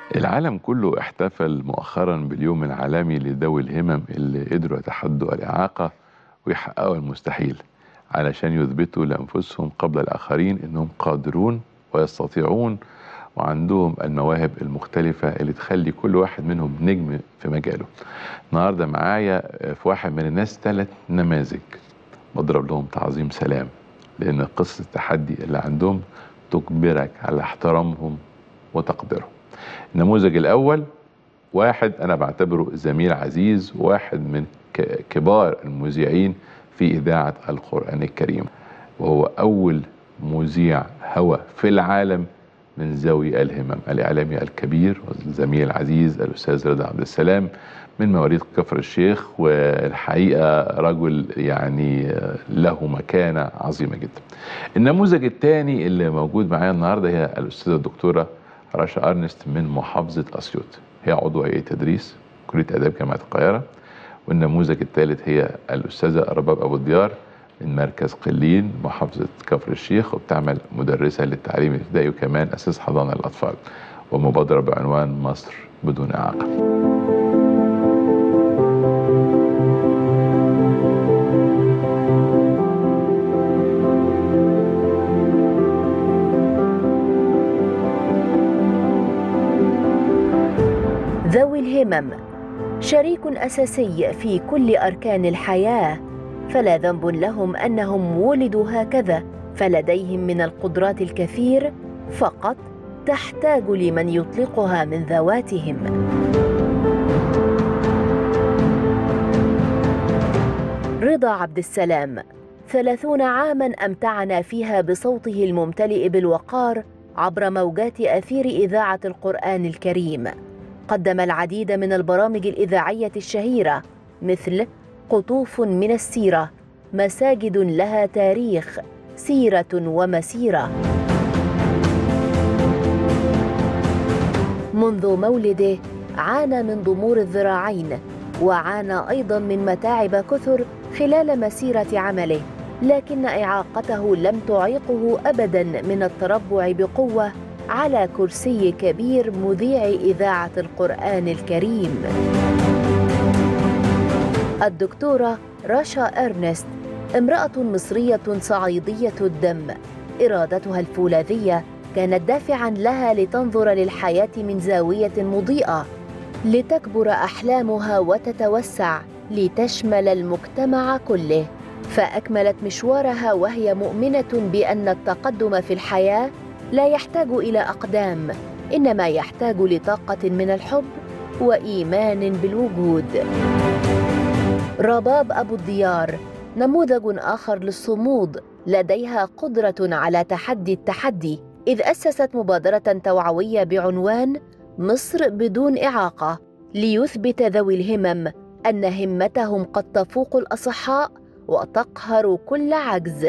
العالم كله احتفل مؤخرا باليوم العالمي لذوي الهمم اللي قدروا يتحدوا الإعاقة ويحققوا المستحيل علشان يثبتوا لأنفسهم قبل الآخرين إنهم قادرون ويستطيعون وعندهم المواهب المختلفة اللي تخلي كل واحد منهم نجم في مجاله النهاردة معايا في واحد من الناس ثلاث نماذج بضرب لهم تعظيم سلام لأن قصة التحدي اللي عندهم تجبرك على احترامهم وتقديرهم النموذج الأول واحد أنا بعتبره زميل عزيز واحد من ك- كبار المذيعين في إذاعة القرآن الكريم وهو أول مذيع هوى في العالم من ذوي الهمم الإعلامي الكبير والزميل العزيز الأستاذ رضا عبد السلام من مواليد كفر الشيخ والحقيقة رجل يعني له مكانة عظيمة جدا النموذج الثاني اللي موجود معايا النهاردة هي الأستاذة الدكتورة رشا أرنست من محافظة أسيوط هي عضو هيئة تدريس كلية آداب جامعة القاهرة والنموذج الثالث هي الأستاذة رباب أبو الديار من مركز قليل محافظة كفر الشيخ وبتعمل مدرسة للتعليم الابتدائي وكمان أساس حضانة الأطفال ومبادرة بعنوان مصر بدون إعاقة ذوي الهمم شريك اساسي في كل اركان الحياه فلا ذنب لهم انهم ولدوا هكذا فلديهم من القدرات الكثير فقط تحتاج لمن يطلقها من ذواتهم رضا عبد السلام ثلاثون عاما أمتعنا فيها بصوته الممتلئ بالوقار عبر موجات أثير إذاعة القرآن الكريم قدم العديد من البرامج الإذاعية الشهيرة مثل قطوف من السيرة مساجد لها تاريخ سيرة ومسيرة منذ مولده عانى من ضمور الذراعين وعانى ايضا من متاعب كثر خلال مسيره عمله لكن اعاقته لم تعيقه ابدا من التربع بقوه على كرسي كبير مذيع اذاعه القران الكريم الدكتوره رشا ارنست امراه مصريه صعيديه الدم ارادتها الفولاذيه كانت دافعا لها لتنظر للحياه من زاويه مضيئه لتكبر احلامها وتتوسع لتشمل المجتمع كله فاكملت مشوارها وهي مؤمنه بان التقدم في الحياه لا يحتاج الى اقدام انما يحتاج لطاقه من الحب وايمان بالوجود رباب ابو الديار نموذج اخر للصمود لديها قدره على تحدي التحدي اذ اسست مبادره توعويه بعنوان مصر بدون اعاقه ليثبت ذوي الهمم ان همتهم قد تفوق الاصحاء وتقهر كل عجز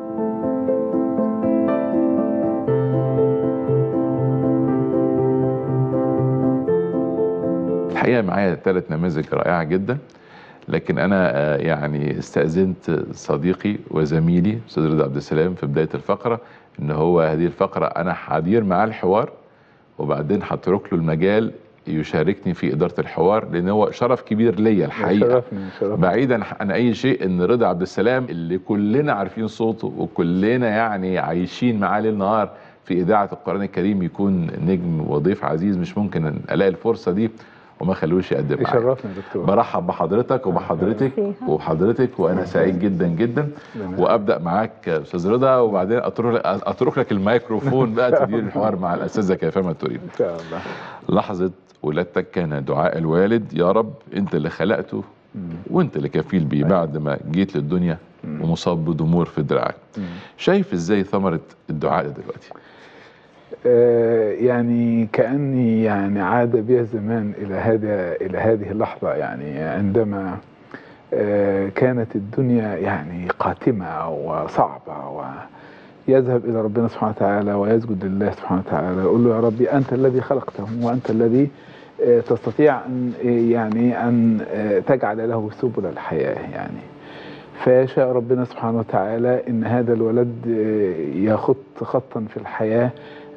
الحقيقة معايا ثلاث نماذج رائعة جدا لكن أنا آه، يعني استأذنت صديقي وزميلي أستاذ رضا عبد السلام في بداية الفقرة إن هو هذه الفقرة أنا هدير معاه الحوار وبعدين هترك له المجال يشاركني في إدارة الحوار لأن هو شرف كبير ليا الحقيقة شرفني شرفني بعيدا عن اي شيء ان رضا عبد السلام اللي كلنا عارفين صوته وكلنا يعني عايشين معاه ليل نهار في اذاعه القران الكريم يكون نجم وضيف عزيز مش ممكن أن الاقي الفرصه دي وما خلوش يقدم معايا يشرفني يا دكتور برحب بحضرتك وبحضرتك وبحضرتك وانا سعيد جدا جدا وابدا معاك يا استاذ رضا وبعدين اترك اترك لك الميكروفون بقى تدير الحوار مع الاساتذه كيفما تريد ان شاء الله لحظه ولادتك كان دعاء الوالد يا رب انت اللي خلقته مم. وانت اللي كفيل بيه بعد ما جيت للدنيا مم. ومصاب بضمور في دراعك مم. شايف ازاي ثمرة الدعاء دلوقتي آه، يعني كأني يعني عاد بي الزمان إلى هذا إلى هذه اللحظة يعني عندما آه، كانت الدنيا يعني قاتمة وصعبة ويذهب إلى ربنا سبحانه وتعالى ويسجد لله سبحانه وتعالى يقول له يا ربي أنت الذي خلقتهم وأنت الذي آه، تستطيع أن آه، يعني أن آه، تجعل له سبل الحياة يعني فيشاء ربنا سبحانه وتعالى ان هذا الولد آه، يخط خطا في الحياه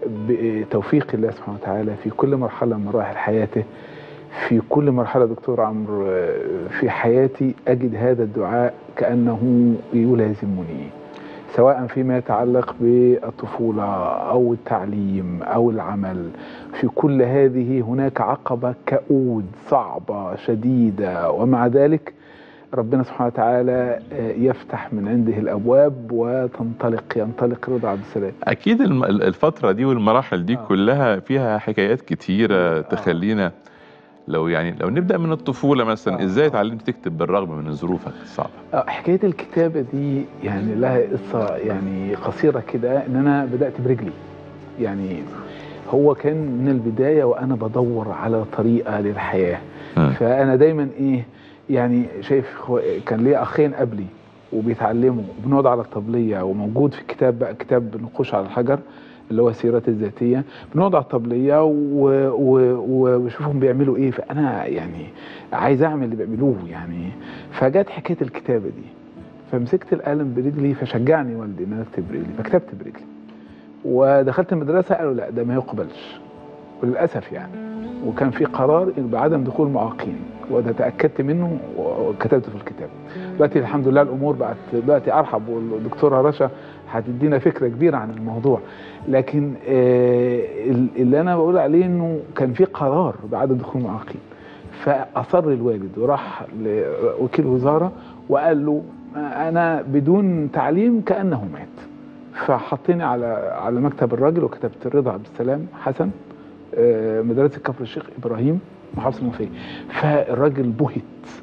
بتوفيق الله سبحانه وتعالى في كل مرحلة من مراحل حياته في كل مرحلة دكتور عمرو آه، في حياتي أجد هذا الدعاء كأنه يلازمني سواء فيما يتعلق بالطفولة أو التعليم أو العمل في كل هذه هناك عقبة كؤود صعبة شديدة ومع ذلك ربنا سبحانه وتعالى آه، يفتح من عنده الأبواب وتنطلق ينطلق رضا عبد السلام اكيد الم- الفتره دي والمراحل دي آه. كلها فيها حكايات كتيره تخلينا لو يعني لو نبدا من الطفوله مثلا آه. ازاي اتعلمت تكتب بالرغم من ظروفك الصعبه آه، حكاية الكتابة دي يعني لها قصة يعني قصيرة كده إن أنا بدأت برجلي يعني هو كان من البداية وأنا بدور على طريقة للحياة مم. فأنا دايما إيه يعني شايف خو- كان ليا أخين قبلي وبيتعلموا بنقعد على الطبلية وموجود في كتاب بقى كتاب نقوش على الحجر اللي هو السيرات الذاتية بنقعد على الطبلية و- و- و- واشوفهم بيعملوا ايه فأنا يعني عايز أعمل اللي بيعملوه يعني فجت حكاية الكتابة دي فمسكت القلم برجلي فشجعني والدي ان انا اكتب برجلي فكتبت برجلي ودخلت المدرسه قالوا لا ده ما يقبلش وللاسف يعني وكان في قرار بعدم دخول معاقين وده تاكدت منه وكتبته في الكتاب دلوقتي الحمد لله الامور بقت دلوقتي ارحب والدكتوره رشا هتدينا فكره كبيره عن الموضوع لكن آه، اللي انا بقول عليه انه كان في قرار بعدم دخول معاقين فاصر الوالد وراح لوكيل وزاره وقال له انا بدون تعليم كانه مات فحطيني على على مكتب الراجل وكتبت رضا عبد السلام حسن آه، مدرسه كفر الشيخ ابراهيم محافظه المنوفيه فالراجل بهت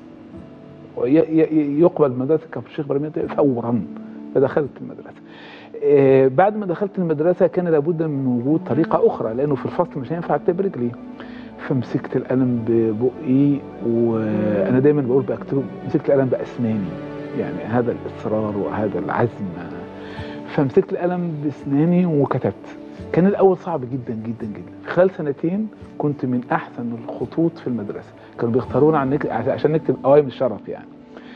وي- ي- يقبل مدرسه كفر الشيخ ابراهيم فورا فدخلت المدرسه آه، بعد ما دخلت المدرسه كان لابد من وجود طريقه اخرى لانه في الفصل مش هينفع اكتب برجلي فمسكت القلم ببقي وانا دايما بقول بكتب مسكت القلم باسناني يعني هذا الاصرار وهذا العزم فمسكت القلم باسناني وكتبت كان الاول صعب جدا جدا جدا في خلال سنتين كنت من احسن الخطوط في المدرسه كانوا بيختارونا عن نك... عشان نكتب قوائم الشرف يعني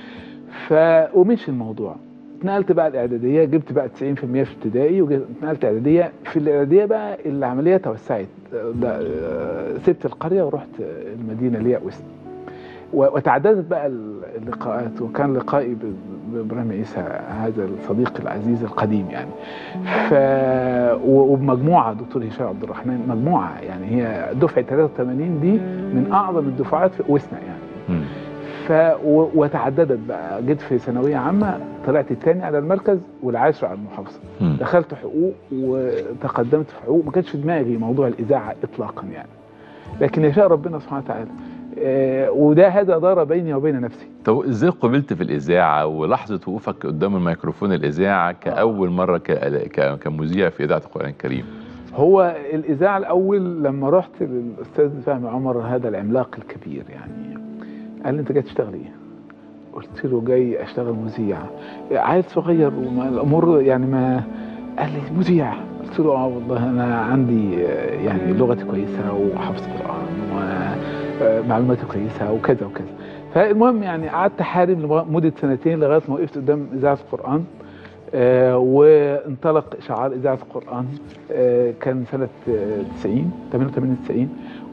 ف ومشي الموضوع اتنقلت بقى الاعداديه جبت بقى 90% في ابتدائي واتنقلت اعداديه في الاعداديه بقى العمليه توسعت ده آه، سبت القريه ورحت المدينه اللي هي وست و- وتعددت بقى اللقاءات وكان لقائي ب- بابراهيم عيسى هذا الصديق العزيز القديم يعني ف و- وبمجموعه دكتور هشام عبد الرحمن مجموعه يعني هي دفعه 83 دي من اعظم الدفعات في وسنا يعني مم. ف و- وتعددت بقى جيت في ثانويه عامه طلعت الثاني على المركز والعاشر على المحافظه مم. دخلت حقوق وتقدمت في حقوق ما كانش في دماغي موضوع الاذاعه اطلاقا يعني لكن يشاء ربنا سبحانه وتعالى آه، وده هذا دار بيني وبين نفسي طب ازاي قبلت في الاذاعه ولحظه وقوفك قدام الميكروفون الاذاعه كاول مره ك... ك... كمذيع في اذاعه القران الكريم هو الاذاعه الاول لما رحت للاستاذ فهمي عمر هذا العملاق الكبير يعني قال لي انت جاي تشتغل ايه؟ قلت له جاي اشتغل مذيع عيل صغير وما الامور يعني ما قال لي مذيع قلت له اه والله انا عندي آه، يعني لغتي كويسه وحفظ قران ومعلوماتي كويسه وكذا وكذا فالمهم يعني قعدت احارب لمده سنتين لغايه ما وقفت قدام اذاعه القران آه، وانطلق شعار اذاعه القران آه، كان سنه آه، 90 88 90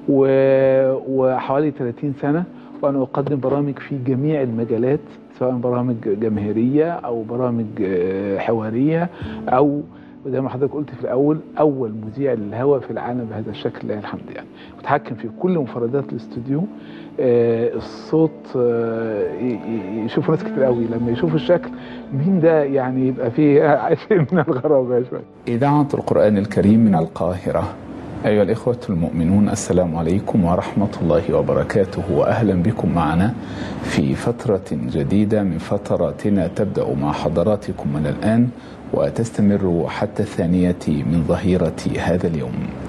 و- وحوالي 30 سنه وانا اقدم برامج في جميع المجالات سواء برامج جماهيريه او برامج آه، حواريه او وزي ما حضرتك قلت في الاول اول مذيع للهواء في العالم بهذا الشكل لله الحمد يعني متحكم في كل مفردات الاستوديو آه، الصوت آه، ي- ي- يشوفوا ناس كتير قوي لما يشوفوا الشكل مين ده يعني يبقى فيه شيء من الغرابه شويه إذاعة القرآن الكريم من القاهرة أيها الإخوة المؤمنون السلام عليكم ورحمة الله وبركاته وأهلا بكم معنا في فترة جديدة من فتراتنا تبدأ مع حضراتكم من الآن وتستمر حتى الثانية من ظهيرة هذا اليوم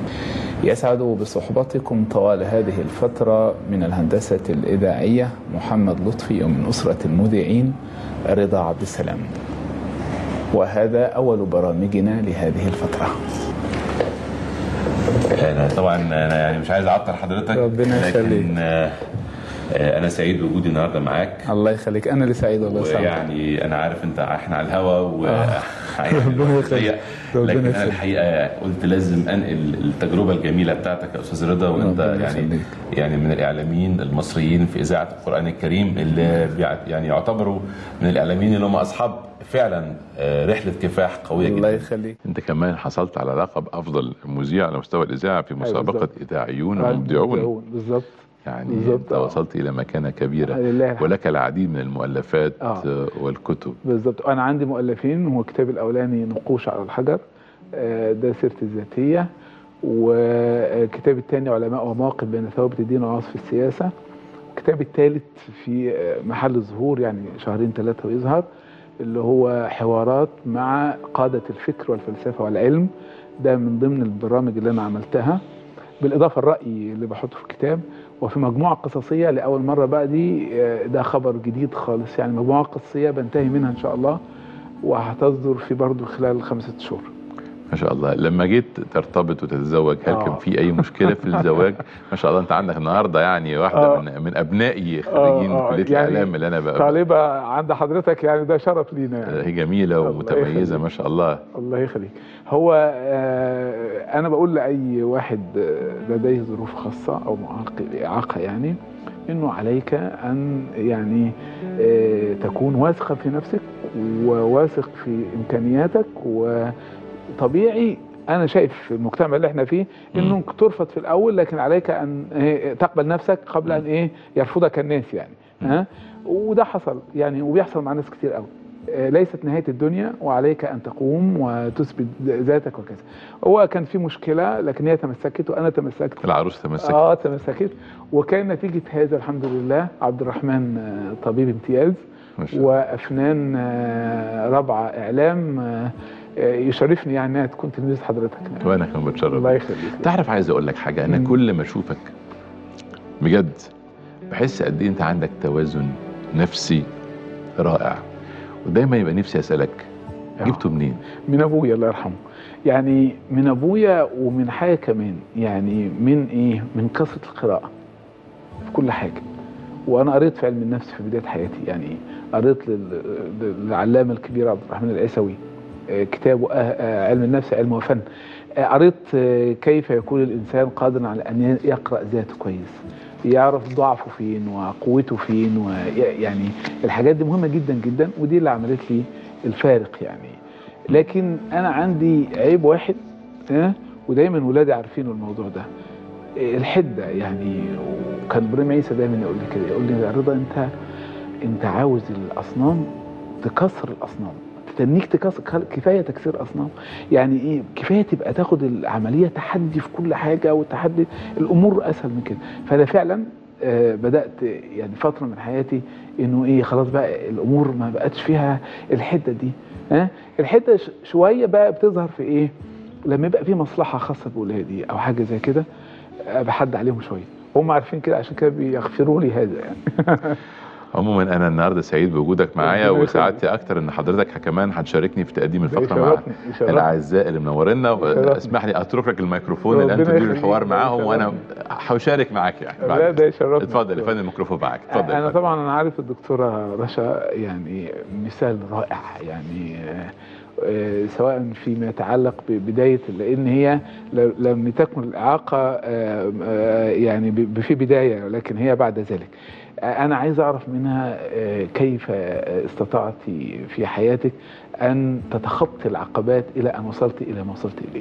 يسعد بصحبتكم طوال هذه الفترة من الهندسة الإذاعية محمد لطفي ومن أسرة المذيعين رضا عبد السلام وهذا أول برامجنا لهذه الفترة انا طبعا انا يعني مش عايز اعطل حضرتك ربنا لكن يخليك. آه، آه، انا سعيد بوجودي النهارده معاك الله يخليك انا اللي سعيد والله سعيد ويعني انا عارف انت احنا على الهوا و يعني ربنا الوقت يخليك. ضيق، ربنا لكن انا يخليك. الحقيقه قلت لازم انقل التجربه الجميله بتاعتك يا استاذ رضا وانت ربنا يعني يخليك. يعني من الاعلاميين المصريين في اذاعه القران الكريم اللي بيع- يعني يعتبروا من الاعلاميين اللي هم اصحاب فعلا آه، رحله كفاح قويه الله جدا يخليك انت كمان حصلت على لقب افضل مذيع على مستوى الاذاعه في مسابقه بالظبط. اذاعيون ومبدعون بالظبط يعني بالظبط، انت آه. وصلت الى مكانه كبيره لله الحمد. ولك العديد من المؤلفات آه. آه، والكتب بالظبط انا عندي مؤلفين هو كتابي الاولاني نقوش على الحجر آه، ده سيرتي الذاتيه وكتابي الثاني علماء ومواقف بين ثوابت الدين وعواصف السياسه كتابي الثالث في آه، محل الظهور يعني شهرين ثلاثه ويظهر اللي هو حوارات مع قاده الفكر والفلسفه والعلم ده من ضمن البرامج اللي انا عملتها بالاضافه الراي اللي بحطه في الكتاب وفي مجموعه قصصيه لاول مره بقى دي آه، ده خبر جديد خالص يعني مجموعه قصصيه بنتهي منها ان شاء الله وهتصدر في برضه خلال خمسة شهور ما شاء الله لما جيت ترتبط وتتزوج هل آه. كان في اي مشكله في الزواج ما شاء الله انت عندك النهارده يعني واحده آه. من من ابنائي خريجين آه، آه، كليه يعني الاعلام اللي انا بقى طالبة عند حضرتك يعني ده شرف لينا يعني هي جميله الله ومتميزه يخليك. ما شاء الله الله يخليك هو آه، انا بقول لاي واحد آه، لديه ظروف خاصه او معاق- اعاقه يعني انه عليك ان يعني آه، تكون واثقه في نفسك وواثق في امكانياتك وطبيعي انا شايف في المجتمع اللي احنا فيه انه ترفض في الاول لكن عليك ان آه، تقبل نفسك قبل ان ايه يرفضك الناس يعني ها وده حصل يعني وبيحصل مع ناس كتير قوي آه، ليست نهايه الدنيا وعليك ان تقوم وتثبت ذاتك وكذا هو كان في مشكله لكن هي تمسكت وانا تمسكت العروس تمسك اه تمسكت وكان نتيجه هذا الحمد لله عبد الرحمن آه، طبيب امتياز ما شاء الله وافنان آه، رابعه اعلام آه، آه، يشرفني يعني انها تكون تلميذ حضرتك يعني. وانا كمان بتشرف الله بيك. يخليك تعرف عايز اقول لك حاجه انا مم. كل ما اشوفك بجد بحس قد ايه انت عندك توازن نفسي رائع ودايما يبقى نفسي اسالك آه. جبته منين من ابويا الله يرحمه يعني من ابويا ومن حاجه كمان يعني من ايه من كثره القراءه في كل حاجه وانا قريت في علم النفس في بدايه حياتي يعني قريت لل- للعلامه الكبير عبد الرحمن العيسوي آه، كتابه آه، آه، علم النفس علم وفن آه، قريت آه، كيف يكون الانسان قادرا على ان يقرا ذاته كويس يعرف ضعفه فين وقوته فين ويعني الحاجات دي مهمه جدا جدا ودي اللي عملت لي الفارق يعني لكن انا عندي عيب واحد ها ودايما ولادي عارفين الموضوع ده الحده يعني وكان ابراهيم عيسى دايما يقول لي كده يقول لي يا رضا انت انت عاوز الاصنام تكسر الاصنام تتنيك تكسر كفايه تكسير اصنام يعني ايه كفايه تبقى تاخد العمليه تحدي في كل حاجه وتحدي الامور اسهل من كده فانا فعلا آه، بدات يعني فتره من حياتي انه ايه خلاص بقى الامور ما بقتش فيها الحده دي ها الحته ش- شويه بقى بتظهر في ايه لما يبقى في مصلحه خاصه باولادي او حاجه زي كده آه، بحد عليهم شويه هم عارفين كده عشان كده بيغفروا لي هذا يعني عموما انا النهارده سعيد بوجودك معايا ربنا وسعادتي اكتر ان حضرتك كمان هتشاركني في تقديم الفقره مع يشرفني- يشرفني. الاعزاء اللي منورنا يشرفني. اسمح لي اترك لك الميكروفون الان ربنا تدير يخليك. الحوار معاهم وانا يشرفني. هشارك معاك يعني بعد لا ده يشرفني اتفضل يا فندم الميكروفون معاك اتفضل يا انا فندم. طبعا انا عارف الدكتوره رشا يعني مثال رائع يعني آه، آه، سواء فيما يتعلق ببدايه لان هي ل- لم تكن الاعاقه آه، آه، يعني ب- في بدايه لكن هي بعد ذلك آه، انا عايز اعرف منها آه، كيف آه، استطعت في حياتك ان تتخطي العقبات الى ان وصلت الى ما وصلت اليه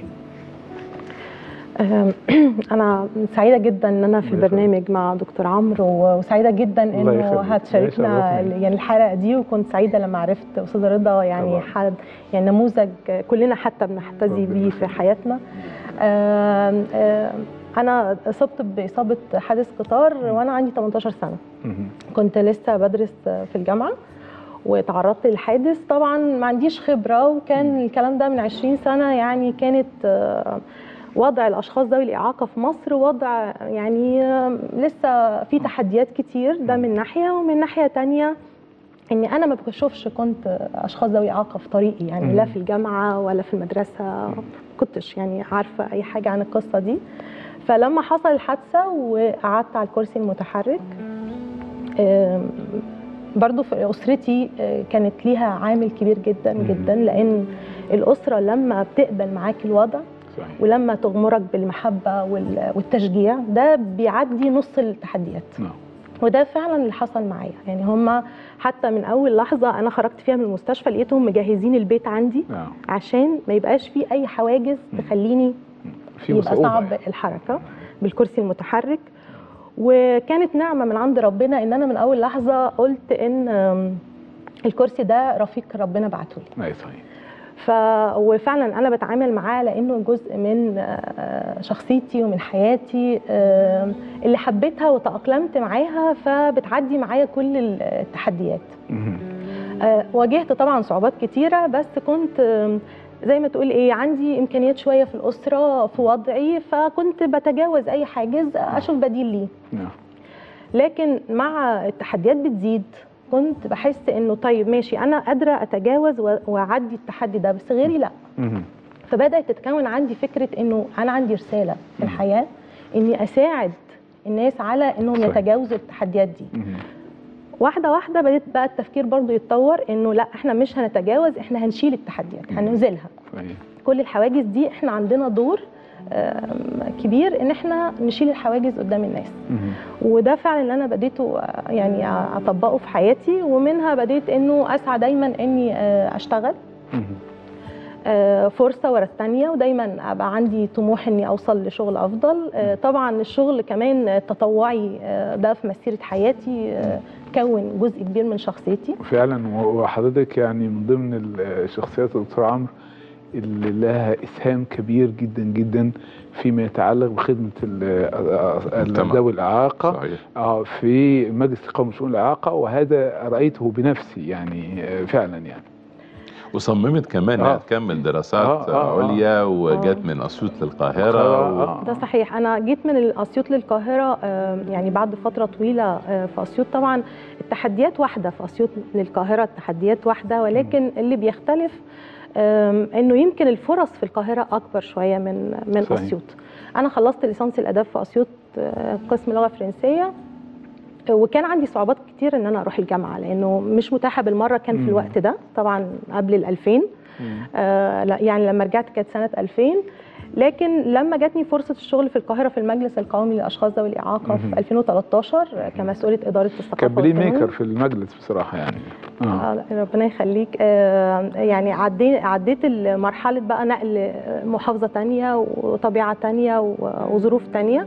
أم، انا سعيده جدا ان انا في الله يخليك. البرنامج مع دكتور عمرو و- وسعيده جدا الله انه يخليك. هتشاركنا يشرفني. يعني الحلقه دي وكنت سعيده لما عرفت استاذ رضا يعني طبعا. حد يعني نموذج كلنا حتى بنحتذي ربنا بيه في يخليك. حياتنا أم، أم، انا اصبت باصابه حادث قطار وانا عندي 18 سنه مهم. كنت لسه بدرس في الجامعه وتعرضت للحادث طبعا ما عنديش خبره وكان الكلام ده من 20 سنه يعني كانت آه، وضع الاشخاص ذوي الاعاقه في مصر وضع يعني آه، لسه في تحديات كتير ده من ناحيه ومن ناحيه تانية اني انا ما بشوفش كنت اشخاص ذوي اعاقه في طريقي يعني لا مم. في الجامعه ولا في المدرسه ما كنتش يعني عارفه اي حاجه عن القصه دي فلما حصل الحادثه وقعدت على الكرسي المتحرك آم، برضو في أسرتي آه، كانت ليها عامل كبير جدا مم. جدا لأن الأسرة لما بتقبل معاك الوضع صحيح ولما تغمرك بالمحبة وال- والتشجيع ده بيعدي نص التحديات نعم وده فعلا اللي حصل معايا يعني هم حتى من أول لحظة أنا خرجت فيها من المستشفى لقيتهم مجهزين البيت عندي نعم عشان ما يبقاش فيه أي حواجز مم. تخليني في يبقى صعوبة صعب يعني. الحركه بالكرسي المتحرك وكانت نعمه من عند ربنا ان انا من اول لحظه قلت ان آم، الكرسي ده رفيق ربنا بعته لي أي صحيح ف وفعلا انا بتعامل معاه لانه جزء من آه، شخصيتي ومن حياتي آم، اللي حبيتها وتاقلمت معاها فبتعدي معايا كل التحديات مهم. آه، واجهت طبعا صعوبات كتيره بس كنت آم، زي ما تقول ايه عندي امكانيات شويه في الاسره في وضعي فكنت بتجاوز اي حاجز اشوف بديل ليه نعم لكن مع التحديات بتزيد كنت بحس انه طيب ماشي انا قادره اتجاوز و- واعدي التحدي ده بس غيري لا مهم. فبدات تتكون عندي فكره انه انا عندي رساله في الحياه اني اساعد الناس على انهم صحيح. يتجاوزوا التحديات دي مهم. واحده واحده بدات بقى التفكير برضو يتطور انه لا احنا مش هنتجاوز احنا هنشيل التحديات هننزلها صحيح كل الحواجز دي احنا عندنا دور آم، كبير ان احنا نشيل الحواجز قدام الناس مهم. وده فعلا اللي انا بديته آه، يعني اطبقه في حياتي ومنها بديت انه اسعى دايما اني آه، اشتغل مهم. آه، فرصه ورا الثانيه ودايما ابقى عندي طموح اني اوصل لشغل افضل آه، طبعا الشغل كمان التطوعي آه، ده في مسيره حياتي آه، كون جزء كبير من شخصيتي فعلا و- وحضرتك يعني من ضمن الشخصيات الدكتور عمرو اللي لها اسهام كبير جدا جدا فيما يتعلق بخدمه ال- المجتمع. ذوي الاعاقه صحيح اه في مجلس القومي لشؤون الاعاقه وهذا رايته بنفسي يعني آه، فعلا يعني وصممت كمان انها آه. تكمل دراسات آه، آه، آه. عليا وجت آه. من اسيوط للقاهره و... آه، ده صحيح انا جيت من اسيوط للقاهره آه، يعني بعد فتره طويله آه، في اسيوط طبعا التحديات واحده في اسيوط للقاهره التحديات واحده ولكن اللي بيختلف آم، انه يمكن الفرص في القاهره اكبر شويه من من صحيح. اسيوط انا خلصت ليسانس الاداب في اسيوط آه، قسم لغه فرنسيه آه، وكان عندي صعوبات كتير ان انا اروح الجامعه لانه مش متاحه بالمره كان في مم. الوقت ده طبعا قبل ال 2000 مم. آه لا يعني لما رجعت كانت سنه 2000 لكن لما جاتني فرصه الشغل في القاهره في المجلس القومي للاشخاص ذوي الاعاقه مهم. في 2013 كمسؤوله اداره الثقافه كان بلي والفنون. ميكر في المجلس بصراحه يعني اه آه لا، ربنا يخليك آه يعني عديت عديت مرحله بقى نقل محافظه تانية وطبيعه تانية و- وظروف تانية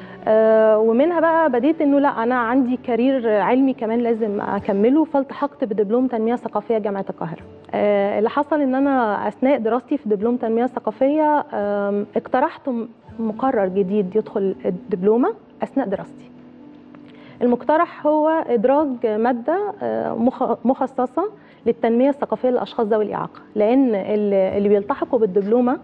آه ومنها بقى بديت انه لا انا عندي كارير علمي كمان لازم اكمله فالتحقت بدبلوم تنميه ثقافيه جامعه القاهره آه اللي حصل ان انا اثناء دراستي في دبلوم تنميه ثقافيه آم، اقترحت م- مقرر جديد يدخل الدبلومه اثناء دراستي المقترح هو ادراج ماده آه، مخ- مخصصه للتنميه الثقافيه للاشخاص ذوي الاعاقه لان اللي اللي بيلتحقوا بالدبلومه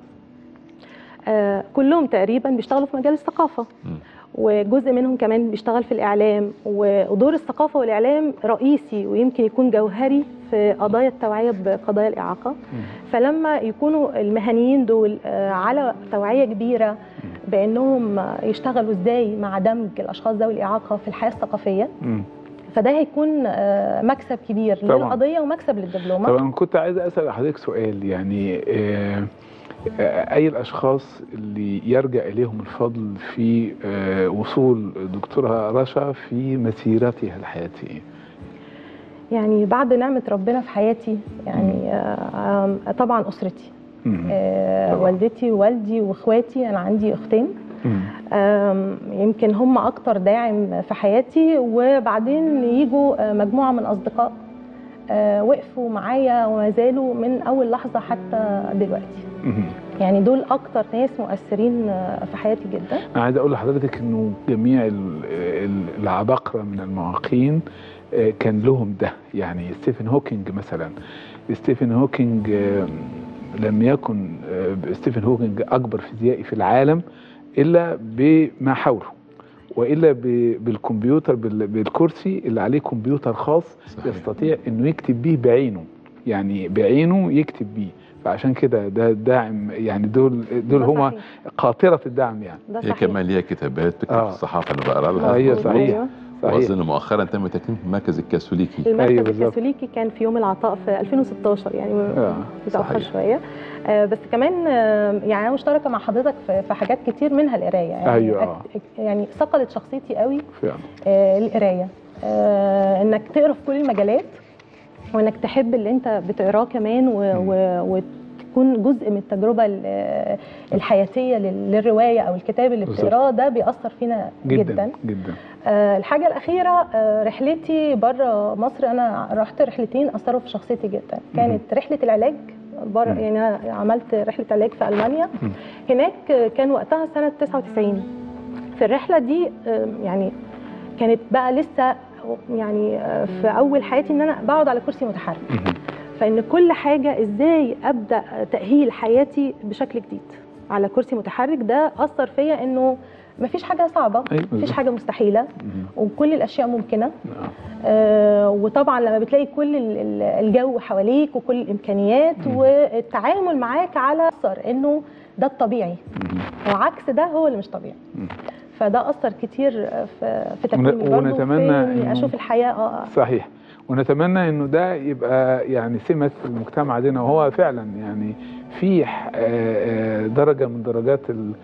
آه، كلهم تقريبا بيشتغلوا في مجال الثقافه مم. وجزء منهم كمان بيشتغل في الاعلام و- ودور الثقافه والاعلام رئيسي ويمكن يكون جوهري في قضايا التوعيه بقضايا الاعاقه فلما يكونوا المهنيين دول آه، على توعيه كبيره بانهم آه، يشتغلوا ازاي مع دمج الاشخاص ذوي الاعاقه في الحياه الثقافيه مم. فده هيكون آه، مكسب كبير طبعاً. للقضيه ومكسب للدبلومه طبعا كنت عايز اسال حضرتك سؤال يعني آه، آه، اي الاشخاص اللي يرجع اليهم الفضل في آه، وصول دكتورة رشا في مسيرتها الحياتيه يعني بعد نعمه ربنا في حياتي يعني آه، آم، طبعا اسرتي مم. آه، طبعاً. والدتي ووالدي واخواتي انا عندي اختين مم. آم، يمكن هم اكتر داعم في حياتي وبعدين يجوا آه، مجموعه من اصدقاء آه، وقفوا معايا وما زالوا من اول لحظه حتى دلوقتي مم. يعني دول اكتر ناس مؤثرين آه، في حياتي جدا انا عايز اقول لحضرتك انه جميع ال- ال- العباقره من المعاقين آه، كان لهم ده يعني ستيفن هوكينج مثلا ستيفن هوكينج آه، لم يكن آه، ستيفن هوكينج اكبر فيزيائي في العالم الا بما حوله والا ب- بالكمبيوتر بال- بالكرسي اللي عليه كمبيوتر خاص صحيح. يستطيع انه يكتب بيه بعينه يعني بعينه يكتب بيه فعشان كده ده داعم يعني دول دول ده هما صحيح. قاطره الدعم يعني ده هي صحيح كمان ليها كتابات بتكتب آه. في الصحافه انا بقرا لها أيوة مظبوط. صحيح. أيوة، صحيح. واظن مؤخرا تم تكريم المركز الكاثوليكي المركز أيوة بالظبط. الكاثوليكي كان في يوم العطاء في 2016 يعني آه، متاخر صحيح. شويه آه، بس كمان آه، يعني انا مشتركه مع حضرتك في في حاجات كتير منها القرايه يعني أيوة. أك- يعني صقلت شخصيتي قوي فعلا آه، القرايه آه، انك تقرا في كل المجالات وانك تحب اللي انت بتقراه كمان و... و... وتكون جزء من التجربه ال- الحياتيه لل- للروايه او الكتاب اللي بالظبط. بتقراه ده بيأثر فينا جدا, جدا جدا آه، الحاجه الاخيره آه، رحلتي بره مصر انا رحت رحلتين اثروا في شخصيتي جدا كانت رحله العلاج بره مم. يعني انا عملت رحله علاج في المانيا مم. هناك آه، كان وقتها سنه 99 في الرحله دي آه، يعني كانت بقى لسه يعني آه، في اول حياتي ان انا بقعد على كرسي متحرك مهم. فان كل حاجه ازاي ابدا تاهيل حياتي بشكل جديد على كرسي متحرك ده اثر فيا انه مفيش حاجه صعبه أيوة مفيش بالظبط. حاجه مستحيله مهم. وكل الاشياء ممكنه نعم. آه وطبعا لما بتلاقي كل ال- ال- الجو حواليك وكل الامكانيات مم. والتعامل معاك على اثر انه ده الطبيعي مهم. وعكس ده هو اللي مش طبيعي مم. فده اثر كتير في في تكويني برضه ونتمنى في إني إنه- اشوف الحياه اه صحيح ونتمنى انه ده يبقى يعني سمه المجتمع عندنا وهو فعلا يعني في ح- آه، آه، درجه من درجات ال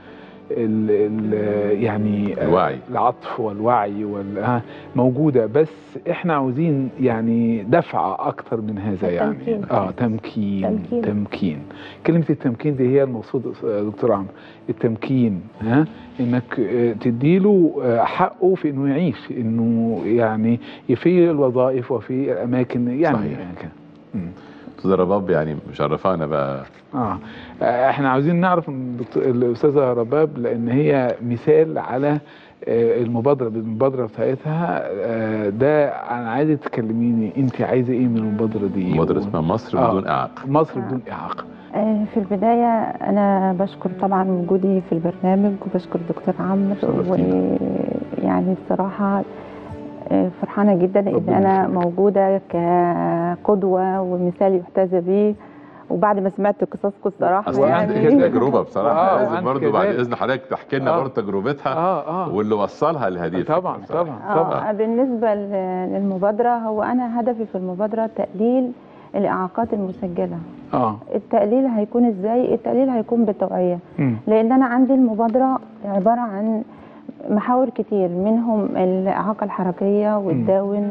ال ال يعني آه، الوعي. العطف والوعي وال آه، موجوده بس احنا عاوزين يعني دفعه اكتر من هذا يعني التمكين. اه تمكين تمكين. تمكين كلمه التمكين دي هي المقصود آه، دكتور عمرو التمكين ها انك آه، تديله آه، حقه في انه يعيش انه يعني في الوظائف وفي الاماكن يعني صحيح. يعني كده. مم. استاذ رباب يعني مشرفانا بقى اه آه، احنا عاوزين نعرف من الدكتور- الاستاذه رباب لان هي مثال على آه، المبادره المبادره بتاعتها آه، ده انا عايزه تكلميني انت عايزه ايه من المبادره دي مبادرة اسمها مصر آه. بدون إعاقة مصر بدون اعاقه آه، في البداية أنا بشكر طبعا وجودي في البرنامج وبشكر الدكتور عمرو شرفتينا. ويعني بصراحة آه، فرحانة جدا إن ربنا أنا يخليك. موجودة كقدوة ومثال يحتذى به وبعد ما سمعت قصصكم الصراحة أصل عندك يعني تجربة بصراحة آه، لازم وعندك برضه بعد كذلك. إذن حضرتك تحكي لنا آه. برضه تجربتها اه اه واللي وصلها لهذه الفكرة طبعا بصراحة. طبعا طبعا آه بالنسبة ل- للمبادرة هو أنا هدفي في المبادرة تقليل الإعاقات المسجلة اه التقليل هيكون إزاي؟ التقليل هيكون بالتوعية مم. لان انا عندي المبادره عباره عن محاور كتير منهم الاعاقه الحركيه والداون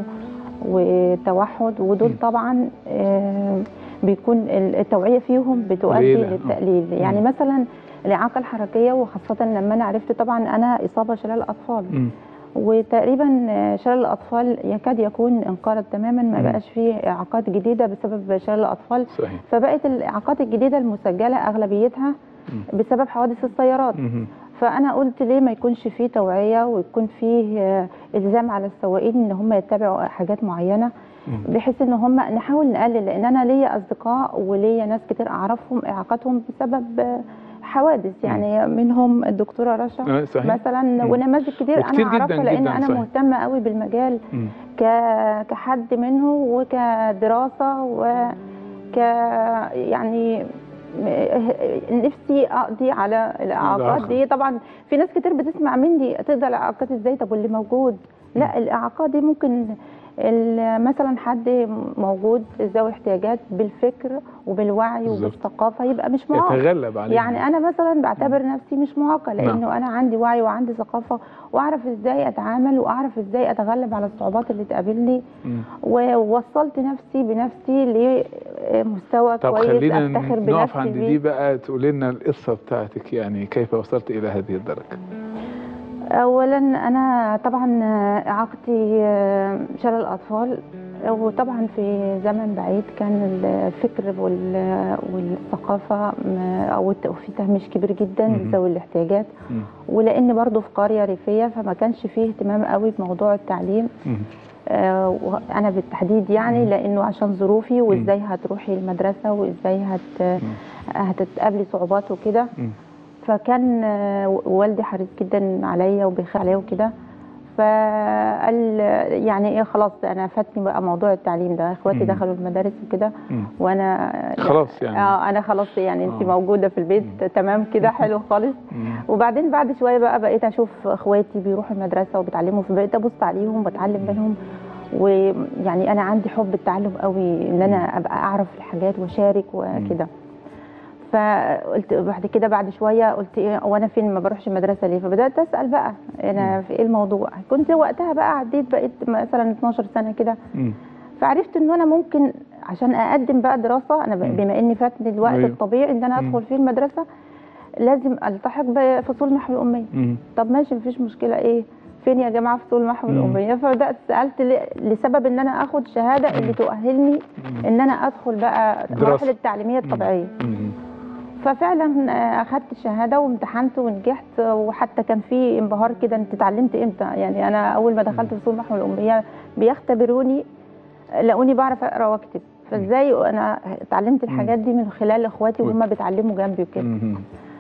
والتوحد ودول مم. طبعا آه، بيكون التوعيه فيهم بتؤدي قليلة. للتقليل يعني مم. مثلا الاعاقه الحركيه وخاصه لما انا عرفت طبعا انا اصابه شلال اطفال مم. وتقريبا آه، شلل الاطفال يكاد يكون انقرض تماما ما مم. بقاش فيه اعاقات جديده بسبب شلل الاطفال صحيح فبقت الاعاقات الجديده المسجله اغلبيتها مم. بسبب حوادث السيارات مم. فانا قلت ليه ما يكونش فيه توعيه ويكون فيه آه، الزام على السواقين ان هم يتبعوا حاجات معينه مم. بحيث ان هم نحاول نقلل لان انا ليا اصدقاء وليا ناس كتير اعرفهم اعاقتهم بسبب آه، حوادث يعني منهم الدكتوره رشا آه، صحيح مثلا مم. ونماذج كتير انا وكتير جداً اعرفها لان جداً، انا صحيح. مهتمه قوي بالمجال مم. ك- كحد منه وكدراسه وك يعني م- نفسي اقضي على الاعاقات الإعاقة. دي طبعا في ناس كتير بتسمع مني تقدر الاعاقات ازاي طب واللي موجود لا الاعاقات دي ممكن ال- مثلا حد موجود ذوي احتياجات بالفكر وبالوعي بالظبط. وبالثقافه يبقى مش معاق يتغلب عليه يعني انا مثلا بعتبر نفسي مش معاقه نعم. لانه انا عندي وعي وعندي ثقافه واعرف ازاي اتعامل واعرف ازاي اتغلب على الصعوبات اللي تقابلني مم. ووصلت نفسي بنفسي لمستوى طب كويس خلينا افتخر نقف بنفسي عند بيه. دي بقى تقول لنا القصه بتاعتك يعني كيف وصلت الى هذه الدرجه اولا انا طبعا اعاقتي شلل الاطفال وطبعا في زمن بعيد كان الفكر وال- والثقافه م- او في تهميش كبير جدا مهم. لذوي الاحتياجات مم. ولان برضه في قريه ريفيه فما كانش فيه اهتمام قوي بموضوع التعليم مم. آه، وانا بالتحديد يعني مم. لانه عشان ظروفي وازاي هتروحي المدرسه وازاي هت هتتقابلي صعوبات وكده مم. فكان آه، والدي حريص جدا عليا وبيخاف عليا وكده فقال يعني ايه خلاص انا فاتني بقى موضوع التعليم ده اخواتي مم. دخلوا المدارس وكده مم. وانا خلاص يعني اه انا خلاص يعني انت آه. موجوده في البيت تمام كده حلو خالص مم. وبعدين بعد شويه بقى بقيت اشوف اخواتي بيروحوا المدرسه وبيتعلموا فبقيت ابص عليهم واتعلم منهم ويعني انا عندي حب التعلم قوي ان انا ابقى اعرف الحاجات واشارك وكده فقلت بعد كده بعد شويه قلت ايه وانا فين ما بروحش المدرسه ليه فبدات اسال بقى انا في ايه الموضوع كنت وقتها بقى عديت بقيت مثلا 12 سنه كده مم. فعرفت ان انا ممكن عشان اقدم بقى دراسه انا ب- مم. بما اني فاتني الوقت أيوه. الطبيعي ان انا مم. ادخل فيه المدرسه لازم التحق بفصول محو الاميه مم. طب ماشي مفيش مشكله ايه فين يا جماعه فصول محو مم. الاميه فبدات سالت ل- لسبب ان انا اخد شهاده اللي تؤهلني ان انا ادخل بقى دراسة. المراحل التعليميه الطبيعيه مم. ففعلا آه، اخدت الشهاده وامتحنت ونجحت وحتى كان في انبهار كده انت اتعلمت امتى يعني انا اول ما دخلت فصول محو الاميه بيختبروني لقوني بعرف اقرا واكتب فازاي انا اتعلمت الحاجات دي من خلال اخواتي وهم بيتعلموا جنبي وكده مم.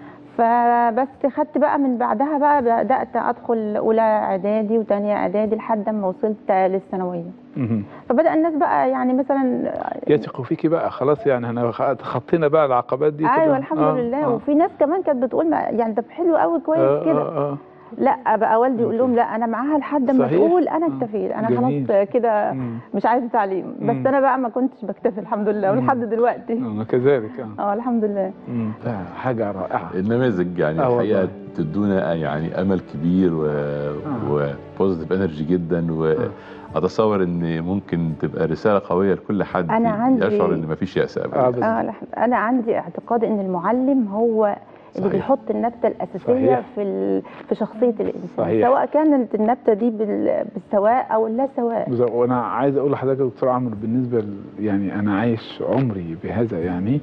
فبس خدت بقى من بعدها بقى بدات ادخل اولى اعدادي وثانيه اعدادي لحد ما وصلت للثانويه مم. فبدا الناس بقى يعني مثلا يثقوا فيكي بقى خلاص يعني احنا خ- تخطينا بقى العقبات دي ايوه كده. الحمد آه، لله آه. وفي ناس كمان كانت بتقول ما يعني ده حلو قوي كويس آه، كده آه، آه. لا بقى والدي يقول لهم لا انا معاها لحد ما صحيح. تقول انا آه. اكتفيت انا جميل. خلاص كده مم. مش عايزه تعليم بس مم. انا بقى ما كنتش بكتفي الحمد لله مم. ولحد دلوقتي انا كذلك اه اه الحمد لله مم. لا، حاجه رائعه النماذج يعني آه الحقيقه والله. تدونا يعني امل كبير و... وبوزيتيف انرجي جدا واتصور ان ممكن تبقى رساله قويه لكل حد أنا عندي- يشعر ان مفيش ياس اه ابدا بس اه الحمد- انا عندي اعتقاد ان المعلم هو اللي صحيح. بيحط النبته الاساسيه صحيح. في ال... في شخصيه الانسان صحيح. سواء كانت النبته دي بال... بالسواء او اللا سواء بز- وانا عايز اقول لحضرتك يا دكتور عمرو بالنسبه ل... يعني انا عايش عمري بهذا يعني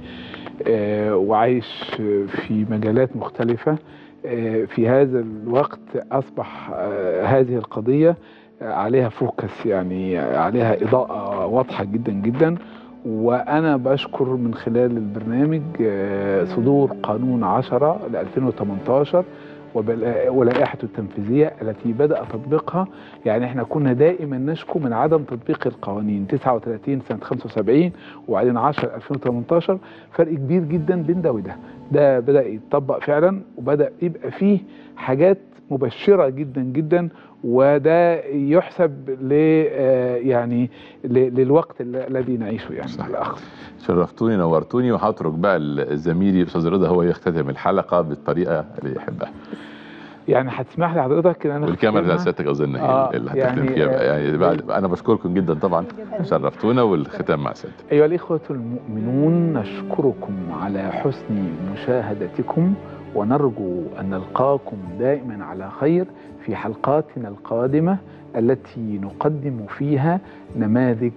آه وعايش في مجالات مختلفه آه في هذا الوقت اصبح آه هذه القضيه آه، عليها فوكس يعني عليها اضاءه واضحه جدا جدا وانا بشكر من خلال البرنامج آه، صدور قانون 10 ل 2018 وبال- ولائحته التنفيذيه التي بدا تطبيقها يعني احنا كنا دائما نشكو من عدم تطبيق القوانين 39 سنه 75 وبعدين 10 2018 فرق كبير جدا بين ده وده ده بدا يتطبق فعلا وبدا يبقى فيه حاجات مبشره جدا جدا وده يحسب ل آه، يعني ل- للوقت ال- الذي نعيشه يعني صحيح. الأخ. شرفتوني نورتوني وهترك بقى زميلي استاذ رضا هو يختتم الحلقه بالطريقه اللي يحبها يعني هتسمح لي حضرتك ان انا والكاميرا أختمها؟ بتاعت سيادتك اظن هي آه، اللي هتختم يعني، فيها بقى آه، يعني بعد انا بشكركم جدا طبعا شرفتونا والختام مع سيادتك أيها الإخوة المؤمنون نشكركم على حسن مشاهدتكم ونرجو أن نلقاكم دائما على خير في حلقاتنا القادمة التي نقدم فيها نماذج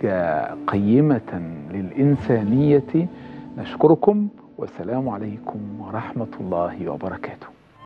قيمة للإنسانية نشكركم والسلام عليكم ورحمة الله وبركاته